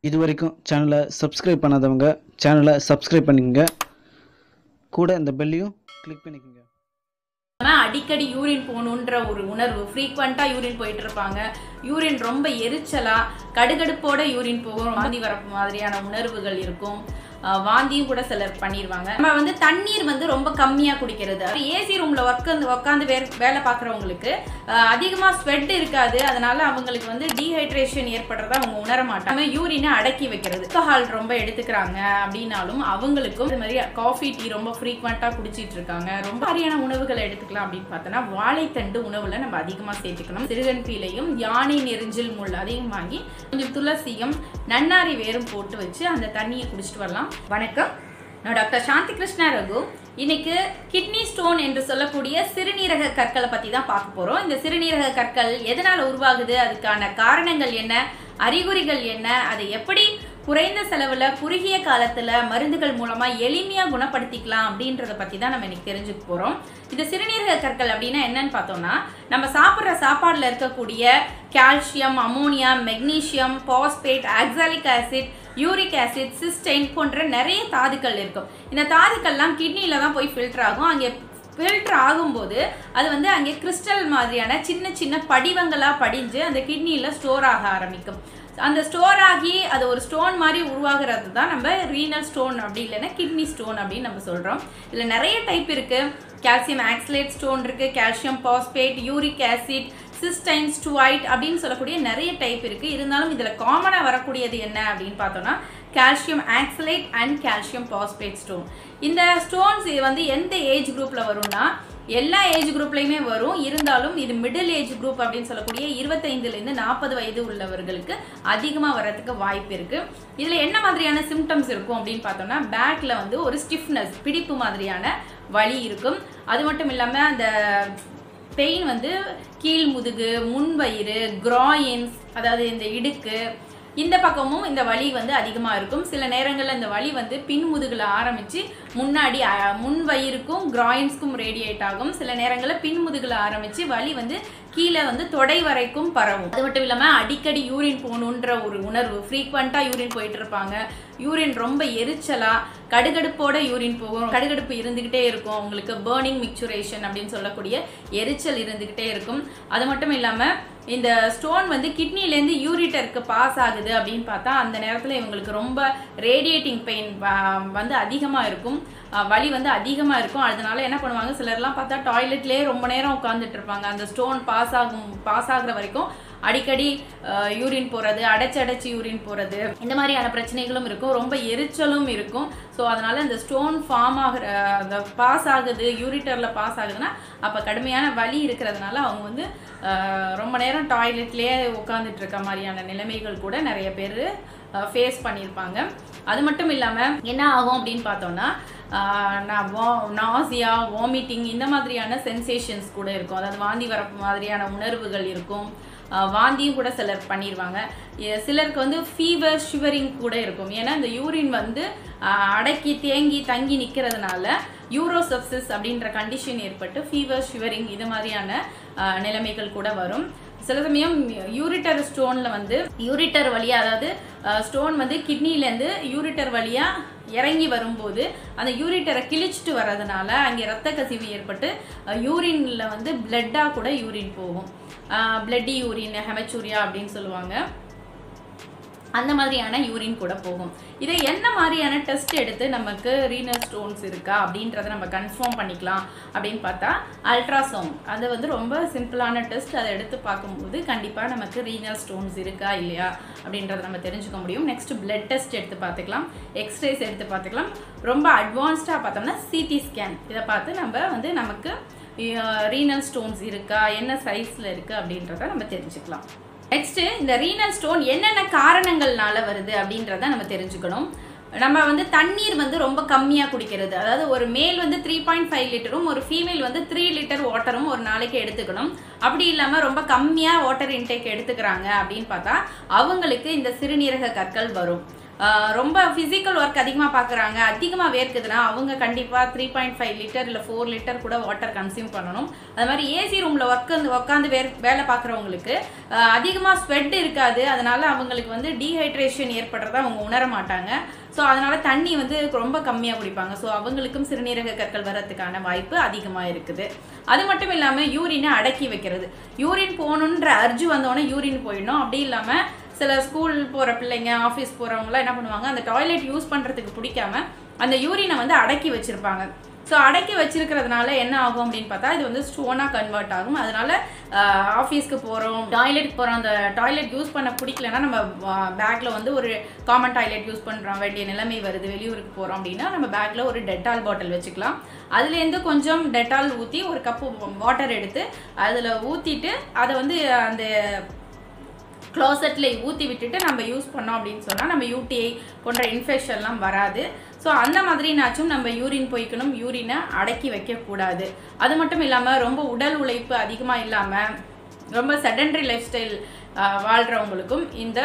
இது வரைக்கும் சேனலை சப்ஸ்கிரைப் பண்ணாதவங்க சேனலை சப்ஸ்கிரைப் பண்ணிக்கங்க கூட இந்த பெல்லையும் கிளிக் பண்ணிக்கோங்க ஆனா அடிக்கடி யூரின் போகணுன்ற ஒரு உணர்வு ஃப்ரீக்வெண்ட்டாக யூரின் போயிட்டு இருப்பாங்க யூரின் ரொம்ப எரிச்சலா கடுகடுப்போட யூரின் போகும் வாந்தி வர மாதிரியான உணர்வுகள் இருக்கும் ஆஹ் வாந்தியும் கூட சிலர் பண்ணிடுவாங்க நம்ம வந்து தண்ணீர் வந்து ரொம்ப கம்மியா குடிக்கிறது ஏசி ரூம்ல உட்காந்து உட்காந்து வே வேலை பார்க்குறவங்களுக்கு அதிகமா ஸ்வெட் இருக்காது அதனால அவங்களுக்கு வந்து டீஹைட்ரேஷன் ஏற்படுறத அவங்க உணர மாட்டாங்க யூரினை அடக்கி வைக்கிறது ஆல்கஹால் ரொம்ப எடுத்துக்கிறாங்க அப்படின்னாலும் அவங்களுக்கும் இது மாதிரி காஃபி டீ ரொம்ப ஃப்ரீக்வெண்ட்டாக குடிச்சிட்டு இருக்காங்க ரொம்ப மாதிரியான உணவுகளை எடுத்துக்கலாம் அப்படின்னு பார்த்தோன்னா வாழைத்தண்டு உணவுல நம்ம அதிகமாக சேர்த்துக்கணும் சிறுகன்பீலையும் யானை நெரிஞ்சில் முள் அதையும் வாங்கி கொஞ்சம் துளசியும் நன்னாரி வேரும் போட்டு வச்சு அந்த தண்ணியை குடிச்சிட்டு வரலாம் வணக்கம் நான் டாக்டர் சாந்தி கிருஷ்ணா ரகு இன்னைக்கு கிட்னி ஸ்டோன் என்று சொல்லக்கூடிய சிறுநீரக கற்களை பத்தி தான் பார்க்க போறோம் இந்த சிறுநீரக கற்கள் எதனால உருவாகுது அதுக்கான காரணங்கள் என்ன அறிகுறிகள் என்ன அதை எப்படி குறைந்த செலவுல குறுகிய காலத்துல மருந்துகள் மூலமா எளிமையா குணப்படுத்திக்கலாம் அப்படின்றத பத்தி தான் நம்ம இன்னைக்கு தெரிஞ்சுக்க போறோம் இந்த சிறுநீரக கற்கள் அப்படின்னா என்னன்னு பார்த்தோம்னா நம்ம சாப்பிட்ற சாப்பாடுல இருக்கக்கூடிய calcium ammonia magnesium phosphate oxalic acid uric acid cystine போன்ற நிறைய தாதுக்கள் இருக்கும் இந்த தாதுக்கள்லாம் கிட்னில தான் போய் ஃபில்டர் ஆகும் அங்கே ஃபில்டர் ஆகும்போது அது வந்து அங்கே கிறிஸ்டல் மாதிரியான சின்ன சின்ன படிவங்களாக படிஞ்சு அந்த கிட்னியில் ஸ்டோர் ஆக ஆரம்பிக்கும் அந்த ஸ்டோர் ஆகி அது ஒரு ஸ்டோன் மாதிரி உருவாகிறது தான் நம்ம ரீனல் ஸ்டோன் அப்படி இல்லைன்னா கிட்னி ஸ்டோன் அப்படின்னு நம்ம சொல்கிறோம் இதில் நிறைய டைப் இருக்குது கால்சியம் ஆக்சலேட் ஸ்டோன் இருக்குது calcium phosphate uric acid cystine struvite அப்படின்னு சொல்லக்கூடிய நிறைய டைப் இருக்குது இருந்தாலும் இதில் காமனாக வரக்கூடியது என்ன அப்படின்னு பார்த்தோம்னா calcium oxalate and calcium phosphate stone இந்த ஸ்டோன்ஸ் வந்து எந்த ஏஜ் குரூப்பில் வரும்னா எல்லா ஏஜ் குரூப்லையுமே வரும் இருந்தாலும் இது மிடில் ஏஜ் குரூப் அப்படின்னு சொல்லக்கூடிய இருபத்தைந்துலேருந்து நாற்பது வயது உள்ளவர்களுக்கு அதிகமாக வரதுக்கு வாய்ப்பு இருக்கு இதில் என்ன மாதிரியான சிம்டம்ஸ் இருக்கும் அப்படின்னு பார்த்தோம்னா பேக்ல வந்து ஒரு ஸ்டிஃப்னஸ் பிடிப்பு மாதிரியான வலி இருக்கும் அது மட்டும் இல்லாமல் அந்த பெயின் வந்து கீழ் முதுகு முன்வயிறு கிராயின்ஸ் அதாவது இந்த இடுக்கு இந்த பக்கமும் இந்த வலி வந்து அதிகமாக இருக்கும் சில நேரங்களில் இந்த வலி வந்து பின் முதுகில் ஆரம்பித்து முன்னாடி அஹ், முன் வயிறுக்கும் கிராயின்ஸ்க்கும் ரேடியேட் ஆகும் சில நேரங்களில் பின் முதுகில் ஆரம்பித்து வலி வந்து கீழே வந்து தொடை வரைக்கும் பரவும் அது மட்டும் இல்லாமல் அடிக்கடி யூரின் போகணுன்ற ஒரு உணர்வு ஃப்ரீக்வெண்ட்டாக யூரின் போயிட்டு இருப்பாங்க யூரின் ரொம்ப எரிச்சலா கடுகடுப்போட யூரின் போகும் கடுகடுப்பு இருந்துகிட்டே இருக்கும் உங்களுக்கு பேர்னிங் மிக்சுரேஷன் அப்படின்னு சொல்லக்கூடிய எரிச்சல் இருந்துகிட்டே இருக்கும் அது மட்டும் இல்லாம இந்த ஸ்டோன் வந்து கிட்னிலேருந்து யூரிட்டருக்கு பாஸ் ஆகுது அப்படின்னு பார்த்தா அந்த நேரத்தில் இவங்களுக்கு ரொம்ப ரேடியேட்டிங் பெயின் வந்து அதிகமாக இருக்கும் அஹ் வலி வந்து அதிகமாக இருக்கும் அதனால என்ன பண்ணுவாங்க சிலர்லாம் பார்த்தா டாய்லெட்லேயே ரொம்ப நேரம் உட்காந்துட்டு இருப்பாங்க அந்த ஸ்டோன் பாஸ் ஆகும் பாஸ் ஆகுற வரைக்கும் அடிக்கடி யூரின் போகிறது அடைச்சு அடைச்சு யூரின் போகிறது இந்த மாதிரியான பிரச்சனைகளும் இருக்கும் ரொம்ப எரிச்சலும் இருக்கும் ஸோ அதனால இந்த ஸ்டோன் ஃபார்ம் ஆகிற அந்த பாஸ் ஆகுது யூரிட்டரில் பாஸ் ஆகுதுன்னா அப்போ கடுமையான வலி இருக்கிறதுனால அவங்க வந்து அஹ், ரொம்ப நேரம் டாய்லெட்லேயே உட்காந்துட்டு இருக்க மாதிரியான நிலைமைகள் கூட நிறைய பேர் ஃபேஸ் பண்ணியிருப்பாங்க அது மட்டும் இல்லாமல் என்ன ஆகும் அப்படின்னு பார்த்தோம்னா ஆஹ் நான் வா நாசியா வாமிட்டிங் இந்த மாதிரியான சென்சேஷன்ஸ் கூட இருக்கும் அதாவது வாந்தி வர மாதிரியான உணர்வுகள் இருக்கும் ஆஹ் வாந்தியும் கூட சிலர் பண்ணிடுவாங்க எ- சிலருக்கு வந்து ஃபீவர் ஷிவரிங் கூட இருக்கும் ஏன்னா இந்த யூரின் வந்து ஆஹ் அடக்கி தேங்கி தங்கி நிற்கிறதுனால யூரோசப்சிஸ் அப்படின்ற கண்டிஷன் ஏற்பட்டு ஃபீவர் ஷிவரிங் இது மாதிரியான ஆஹ் நிலைமைகள் கூட வரும் சில சமயம் யூரிட்டர் ஸ்டோன்ல வந்து யூரிட்டர் வழியா அதாவது ஸ்டோன் வந்து கிட்னிலேருந்து யூரிட்டர் வழியா இறங்கி வரும்போது அந்த யூரிட்டரை கிழிச்சிட்டு வர்றதுனால அங்கே ரத்த கசிவு ஏற்பட்டு யூரின்ல வந்து பிளட்டாக கூட யூரின் போகும் பிளட்டி யூரின் ஹெமச்சூரியா அப்படின்னு சொல்லுவாங்க அந்த மாதிரியான யூரின் கூட போகும் இதை என்ன மாதிரியான டெஸ்ட் எடுத்து நமக்கு ரீனல் ஸ்டோன்ஸ் இருக்கா அப்படின்றத நம்ம கன்ஃபார்ம் பண்ணிக்கலாம் அப்படின்னு பார்த்தா அல்ட்ராசவுண்ட் அது வந்து ரொம்ப சிம்பிளான டெஸ்ட் அதை எடுத்து பார்க்கும்போது கண்டிப்பாக நமக்கு ரீனல் ஸ்டோன்ஸ் இருக்கா இல்லையா அப்படின்றத நம்ம தெரிஞ்சுக்க முடியும் நெக்ஸ்ட் பிளட் டெஸ்ட் எடுத்து பார்த்துக்கலாம் எக்ஸ்ரேஸ் எடுத்து பார்த்துக்கலாம் ரொம்ப அட்வான்ஸ்டாக பார்த்தோம்னா சிடி ஸ்கேன் இதை பார்த்து நம்ம வந்து நமக்கு ரீனல் ஸ்டோன்ஸ் இருக்கா என்ன சைஸில் இருக்குது அப்படின்றத நம்ம தெரிஞ்சுக்கலாம் நெக்ஸ்ட் இந்த ரீனல் ஸ்டோன் என்னென்ன காரணங்கள்னால வருது அப்படின்றத நம்ம தெரிஞ்சுக்கணும் நம்ம வந்து தண்ணீர் வந்து ரொம்ப கம்மியாக குடிக்கிறது அதாவது ஒரு மேல் வந்து த்ரீ பாயிண்ட் ஃபைவ் லிட்டரும் ஒரு ஃபீமேல் வந்து த்ரீ லிட்டர் வாட்டரும் ஒரு நாளைக்கு எடுத்துக்கணும் அப்படி இல்லாமல் ரொம்ப கம்மியாக வாட்டர் இன்டேக் எடுத்துக்கிறாங்க அப்படின்னு பார்த்தா அவங்களுக்கு இந்த சிறுநீரக கற்கள் வரும் ஆஹ் ரொம்ப ஃபிசிக்கல் ஒர்க் அதிகமாக பார்க்குறாங்க அதிகமாக வேர்க்குதுன்னா அவங்க கண்டிப்பாக த்ரீ பாயிண்ட் ஃபைவ் லிட்டர் இல்லை ஃபோர் லிட்டர் கூட வாட்டர் கன்சியூம் பண்ணணும் அது மாதிரி ஏசி ரூமில் உட்காந்து உட்காந்து வே வேலை பார்க்குறவங்களுக்கு அதிகமாக ஸ்வெட் இருக்காது அதனால அவங்களுக்கு வந்து டீஹைட்ரேஷன் ஏற்படுறத அவங்க உணர மாட்டாங்க ஸோ அதனால தண்ணி வந்து ரொம்ப கம்மியாக குடிப்பாங்க ஸோ அவங்களுக்கும் சிறுநீரக கற்கள் வர்றதுக்கான வாய்ப்பு அதிகமாக இருக்குது அது மட்டும் இல்லாமல் யூரினை அடக்கி வைக்கிறது யூரின் போகணுன்ற அர்ஜு வந்தோடனே யூரின் போயிடணும் அப்படி இல்லாமல் சில ஸ்கூல் போகிற பிள்ளைங்க ஆஃபீஸ் போகிறவங்களாம் என்ன பண்ணுவாங்க அந்த டாய்லெட் யூஸ் பண்ணுறதுக்கு பிடிக்காம அந்த யூரினை வந்து அடக்கி வச்சுருப்பாங்க ஸோ அடக்கி வச்சிருக்கிறதுனால என்ன ஆகும் அப்படின்னு பார்த்தா இது வந்து ஸ்டோனாக கன்வெர்ட் ஆகும் அதனால ஆஃபீஸ்க்கு போகிறோம் டாய்லெட் போகிறோம் அந்த டாய்லெட் யூஸ் பண்ண பிடிக்கலன்னா நம்ம பேக்கில் வந்து ஒரு காமன் டாய்லெட் யூஸ் பண்ணுறோம் வேண்டிய நிலைமை வருது வெளியூருக்கு போகிறோம் அப்படின்னா நம்ம பேக்கில் ஒரு டெட்டால் பாட்டில் வச்சுக்கலாம் அதுலேருந்து கொஞ்சம் டெட்டால் ஊற்றி ஒரு கப்பு வாட்டர் எடுத்து அதில் ஊற்றிட்டு அதை வந்து அந்த க்ளாசெட்டில் ஊற்றி விட்டுட்டு நம்ம யூஸ் பண்ணோம் அப்படின்னு சொன்னால் நம்ம யூடிஐ போன்ற இன்ஃபெக்ஷன்லாம் வராது ஸோ அந்த மாதிரினாச்சும் நம்ம யூரின் போய்க்கணும் யூரினை அடக்கி வைக்கக்கூடாது அது மட்டும் இல்லாமல் ரொம்ப உடல் உழைப்பு அதிகமாக இல்லாமல் ரொம்ப செடன்ட்ரி லைஃப் ஸ்டைல் வாழ்கிறவங்களுக்கும் இந்த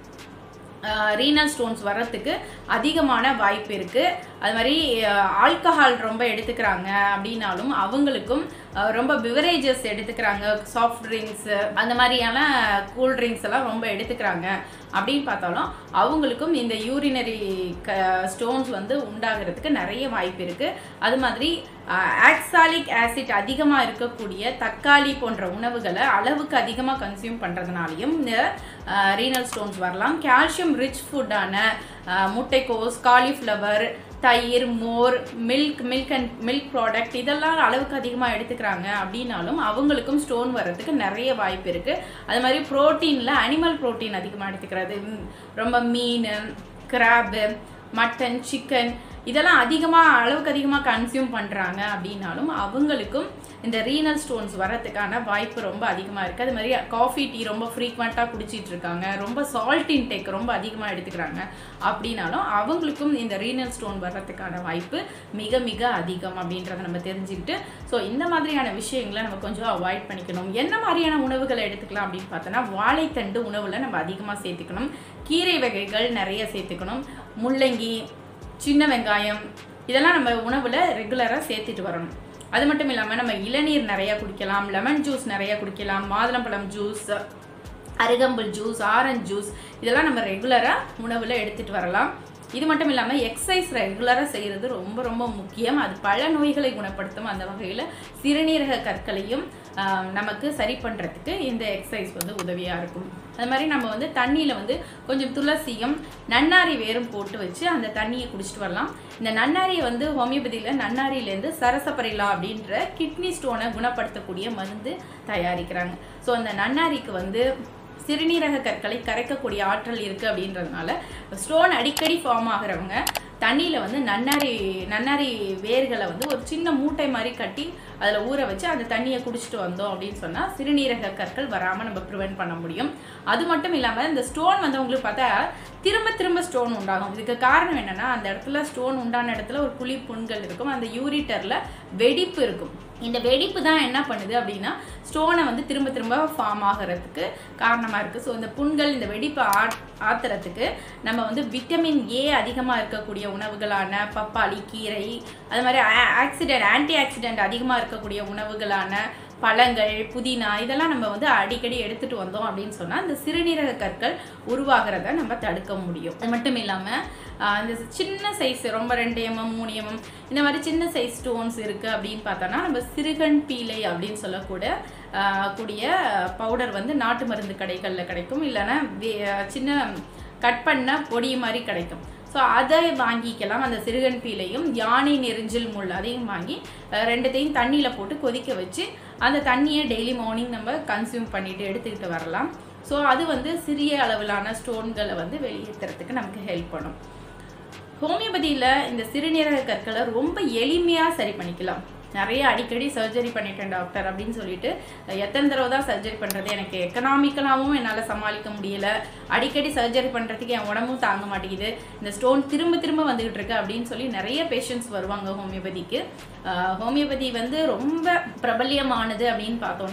ரீனல் ஸ்டோன்ஸ் வர்றதுக்கு அதிகமான வாய்ப்பு இருக்குது அது மாதிரி ஆல்கஹால் ரொம்ப எடுத்துக்கிறாங்க அப்படின்னாலும் அவங்களுக்கும் அஹ், ரொம்ப பிவரேஜஸ் எடுத்துக்கிறாங்க சாஃப்ட் ட்ரிங்க்ஸ் அந்த மாதிரியான கூல் ட்ரிங்க்ஸ் எல்லாம் ரொம்ப எடுத்துக்கிறாங்க அப்படின்னு பார்த்தாலும் அவங்களுக்கும் இந்த யூரினரி க ஸ்டோன்ஸ் வந்து உண்டாகிறதுக்கு நிறைய வாய்ப்பு இருக்குது அது மாதிரி ஆக்சாலிக் ஆசிட் அதிகமாக இருக்கக்கூடிய தக்காளி போன்ற உணவுகளை அளவுக்கு அதிகமாக கன்சியூம் பண்ணுறதுனாலையும் இந்த ரீனல் ஸ்டோன்ஸ் வரலாம் கால்சியம் ரிச் ஃபுட்டான முட்டைக்கோஸ் காலிஃப்ளவர் தயிர் மோர் milk milk and milk product இதெல்லாம் அளவுக்கு அதிகமாக எடுத்துக்கிறாங்க அப்படின்னாலும் அவங்களுக்கும் ஸ்டோன் வர்றதுக்கு நிறைய வாய்ப்பு இருக்குது அது மாதிரி ப்ரோட்டீனில் அனிமல் ப்ரோட்டீன் அதிகமாக எடுத்துக்கிறது ம், ரொம்ப மீன் கிராப்பு மட்டன் சிக்கன் இதெல்லாம் அதிகமாக அளவுக்கு அதிகமாக கன்சியூம் பண்ணுறாங்க அப்படின்னாலும் அவங்களுக்கும் இந்த ரீனல் ஸ்டோன்ஸ் வரதுக்கான வாய்ப்பு ரொம்ப அதிகமாக இருக்குது அது மாதிரி காஃபி டீ ரொம்ப ஃப்ரீக்வெண்ட்டாக குடிச்சிட்டு இருக்காங்க ரொம்ப சால்ட் இன்டேக் ரொம்ப அதிகமாக எடுத்துக்கிறாங்க அப்படின்னாலும் அவங்களுக்கும் இந்த ரீனல் ஸ்டோன் வர்றதுக்கான வாய்ப்பு மிக மிக அதிகம் அப்படின்றத நம்ம தெரிஞ்சுக்கிட்டு ஸோ இந்த மாதிரியான விஷயங்களை நம்ம கொஞ்சம் அவாய்ட் பண்ணிக்கணும் என்ன மாதிரியான உணவுகளை எடுத்துக்கலாம் அப்படின்னு பார்த்தோன்னா வாழைத்தண்டு உணவில் நம்ம அதிகமாக சேர்த்துக்கணும் கீரை வகைகள் நிறைய சேர்த்துக்கணும் முள்ளங்கி சின்ன வெங்காயம் இதெல்லாம் நம்ம உணவில் ரெகுலராக சேர்த்துட்டு வரணும் அது மட்டும் இல்லாமல் நம்ம இளநீர் நிறையா குடிக்கலாம் லெமன் ஜூஸ் நிறையா குடிக்கலாம் மாதுளம்பழம் ஜூஸ் அருகம்புல் ஜூஸ் ஆரஞ்சு ஜூஸ் இதெல்லாம் நம்ம ரெகுலராக உணவில் எடுத்துகிட்டு வரலாம் இது மட்டும் இல்லாமல் எக்ஸசைஸ் ரெகுலராக செய்கிறது ரொம்ப ரொம்ப முக்கியம் அது பல நோய்களை குணப்படுத்தும் அந்த வகையில் சிறுநீரக கற்களையும் ஆஹ், நமக்கு சரி பண்ணுறதுக்கு இந்த எக்ஸசைஸ் வந்து உதவியாக இருக்கும் அது மாதிரி நம்ம வந்து தண்ணியில் வந்து கொஞ்சம் துளசியும் நன்னாரி வேரும் போட்டு வச்சு அந்த தண்ணியை குடிச்சிட்டு வரலாம் இந்த நன்னாரியை வந்து ஹோமியோபதியில் நன்னாரியிலேருந்து சரசப்பரிலா அப்படின்ற கிட்னி ஸ்டோனை குணப்படுத்தக்கூடிய மருந்து தயாரிக்கிறாங்க ஸோ அந்த நன்னாரிக்கு வந்து சிறுநீரக கற்களை கரைக்கக்கூடிய ஆற்றல் இருக்குது அப்படின்றதுனால ஸ்டோன் அடிக்கடி ஃபார்ம் ஆகிறவங்க தண்ணியில் வந்து நன்னாரி நன்னாரி வேர்களை வந்து ஒரு சின்ன மூட்டை மாதிரி கட்டி அதில் ஊற வச்சு அந்த தண்ணியை குடிச்சிட்டு வந்தோம் அப்படின்னு சொன்னால் சிறுநீரக கற்கள் வராமல் நம்ம ப்ரிவென்ட் பண்ண முடியும் அது மட்டும் இல்லாமல் இந்த ஸ்டோன் வந்து உங்களுக்கு பார்த்தா திரும்ப திரும்ப ஸ்டோன் உண்டாகும் இதுக்கு காரணம் என்னன்னா அந்த இடத்துல ஸ்டோன் உண்டான இடத்துல ஒரு குழி புண்கள் இருக்கும் அந்த யூரிட்டரில் வெடிப்பு இருக்கும் இந்த வெடிப்பு தான் என்ன பண்ணுது அப்படின்னா ஸ்டோனை வந்து திரும்ப திரும்ப ஃபார்ம் ஆகிறதுக்கு காரணமாக இருக்குது ஸோ இந்த புண்கள் இந்த வெடிப்பை ஆ ஆத்துறதுக்கு நம்ம வந்து விட்டமின் ஏ அதிகமாக இருக்கக்கூடிய உணவுகளான பப்பாளி கீரை அது மாதிரி ஆக்சிடென்ட் ஆன்டி ஆக்சிடென்ட் அதிகமாக இருக்கக்கூடிய உணவுகளான பழங்கள் புதினா இதெல்லாம் நம்ம வந்து அடிக்கடி எடுத்துட்டு வந்தோம் அப்படின்னு சொன்னால் இந்த சிறுநீரக கற்கள் உருவாகிறத நம்ம தடுக்க முடியும் அது மட்டும் இல்லாமல் இந்த சின்ன சைஸ் ரொம்ப ரெண்டு எம்எம் மூணு எம்எம் இந்த மாதிரி சின்ன சைஸ் ஸ்டோன்ஸ் இருக்குது அப்படின்னு பார்த்தோன்னா நம்ம சிறுகன் பீலை அப்படின்னு சொல்லக்கூட ஆஹ், கூடிய பவுடர் வந்து நாட்டு மருந்து கடைகளில் கிடைக்கும் இல்லைன்னா வே- சின்ன கட் பண்ண பொடி மாதிரி கிடைக்கும் ஸோ அதை வாங்கிக்கலாம் அந்த சிறுகன் பீலையும் யானை நெரிஞ்சில் முள் அதையும் வாங்கி அஹ், ரெண்டுத்தையும் தண்ணியில் போட்டு கொதிக்க வச்சு அந்த தண்ணியை டெய்லி மார்னிங் நம்ம கன்சியூம் பண்ணிட்டு எடுத்துக்கிட்டு வரலாம் ஸோ அது வந்து சிறிய அளவிலான ஸ்டோன்களை வந்து வெளியேற்றுறதுக்கு நமக்கு ஹெல்ப் பண்ணும் ஹோமியோபதியில் இந்த சிறுநீரக கற்களை ரொம்ப எளிமையாக சரி பண்ணிக்கலாம் நிறைய அடிக்கடி சர்ஜரி பண்ணிட்டேன் டாக்டர் அப்படின்னு சொல்லிட்டு எத்தனை தடவை தான் சர்ஜரி பண்ணுறது எனக்கு எக்கனாமிக்கலாகவும் என்னால் சமாளிக்க முடியல அடிக்கடி சர்ஜரி பண்ணுறதுக்கு என் உடம்பும் தாங்க மாட்டேங்குது இந்த ஸ்டோன் திரும்ப திரும்ப வந்துகிட்டு இருக்கு அப்படின்னு சொல்லி நிறைய பேஷண்ட்ஸ் வருவாங்க ஹோமியோபதிக்கு ஆஹ் ஹோமியோபதி வந்து ரொம்ப பிரபல்யமானது அப்படின்னு பார்த்தோம்னா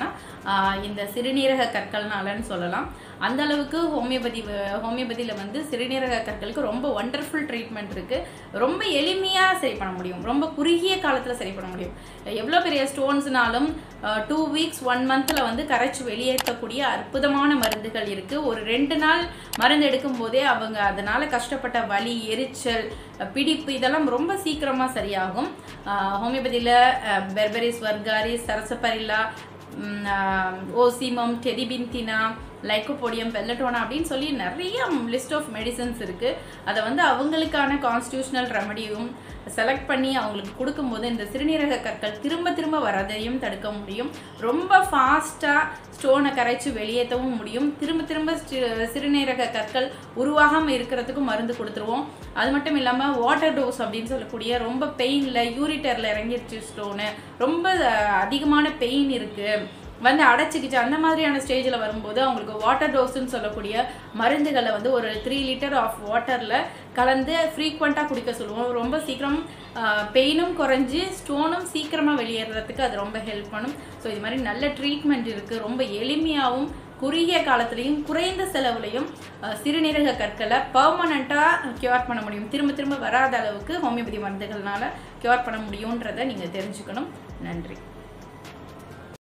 ஆஹ் இந்த சிறுநீரக கற்கள்னாலன்னு சொல்லலாம் அந்த அளவுக்கு ஹோமியோபதி ஹோமியோபதியில் வந்து சிறுநீரக கற்களுக்கு ரொம்ப ஒண்டர்ஃபுல் ட்ரீட்மெண்ட் இருக்குது ரொம்ப எளிமையாக சரி பண்ண முடியும் ரொம்ப குறுகிய காலத்தில் சரி பண்ண முடியும் எவ்வளோ பெரிய ஸ்டோன்ஸ்னாலும் டூ வீக்ஸ் ஒன் மந்தில் வந்து கரைச்சி வெளியேற்றக்கூடிய அற்புதமான மருந்துகள் இருக்குது ஒரு ரெண்டு நாள் மருந்து எடுக்கும் போதே அவங்க அதனால் கஷ்டப்பட்ட வலி எரிச்சல் அஹ் பிடிப்பு இதெல்லாம் ரொம்ப சீக்கிரமாக சரியாகும் ஹோமியோபதியில் பெர்பரிஸ் வர்காரிஸ் சரசப்பரில்லா ஓசிமம் டெரிபின்தினா லைக்கோபோடியம் பெல்லட்டோனா அப்படின்னு சொல்லி நிறைய லிஸ்ட் ஆஃப் மெடிசன்ஸ் இருக்குது அதை வந்து அவங்களுக்கான கான்ஸ்டியூஷனல் ரெமடியும் செலக்ட் பண்ணி அவங்களுக்கு கொடுக்கும்போது இந்த சிறுநீரக கற்கள் திரும்ப திரும்ப வரதையும் தடுக்க முடியும் ரொம்ப ஃபாஸ்ட்டாக ஸ்டோனை கரைச்சி வெளியேற்றவும் முடியும் திரும்ப திரும்ப சி- சிறுநீரக கற்கள் உருவாகாமல் இருக்கிறதுக்கும் மருந்து கொடுத்துருவோம் அது மட்டும் இல்லாமல் வாட்டர் டோஸ் அப்படின்னு சொல்லக்கூடிய ரொம்ப பெயினில் யூரிட்டரில் இறங்கிருச்சு ஸ்டோனு ரொம்ப அஹ், அதிகமான பெயின் இருக்குது வந்து அடைச்சிக்கிச்சு அந்த மாதிரியான ஸ்டேஜில் வரும்போது அவங்களுக்கு வாட்டர் டோஸ்ன்னு சொல்லக்கூடிய மருந்துகளை வந்து ஒரு த்ரீ லிட்டர் ஆஃப் வாட்டரில் கலந்து ஃப்ரீக்வெண்ட்டாக குடிக்க சொல்லுவோம் ரொம்ப சீக்கிரம் பெயினும் குறைஞ்சி ஸ்டோனும் சீக்கிரமாக வெளியேறதுக்கு அது ரொம்ப ஹெல்ப் பண்ணும் ஸோ இது மாதிரி நல்ல ட்ரீட்மெண்ட் இருக்குது ரொம்ப எளிமையாகவும் குறுகிய காலத்துலேயும் குறைந்த செலவுலையும் அஹ், சிறுநீரக கற்களை பர்மனண்ட்டாக க்யூர் பண்ண முடியும் திரும்ப திரும்ப வராத அளவுக்கு ஹோமியோபதி மருந்துகள்னால க்யூர் பண்ண முடியுன்றதை நீங்கள் தெரிஞ்சுக்கணும் நன்றி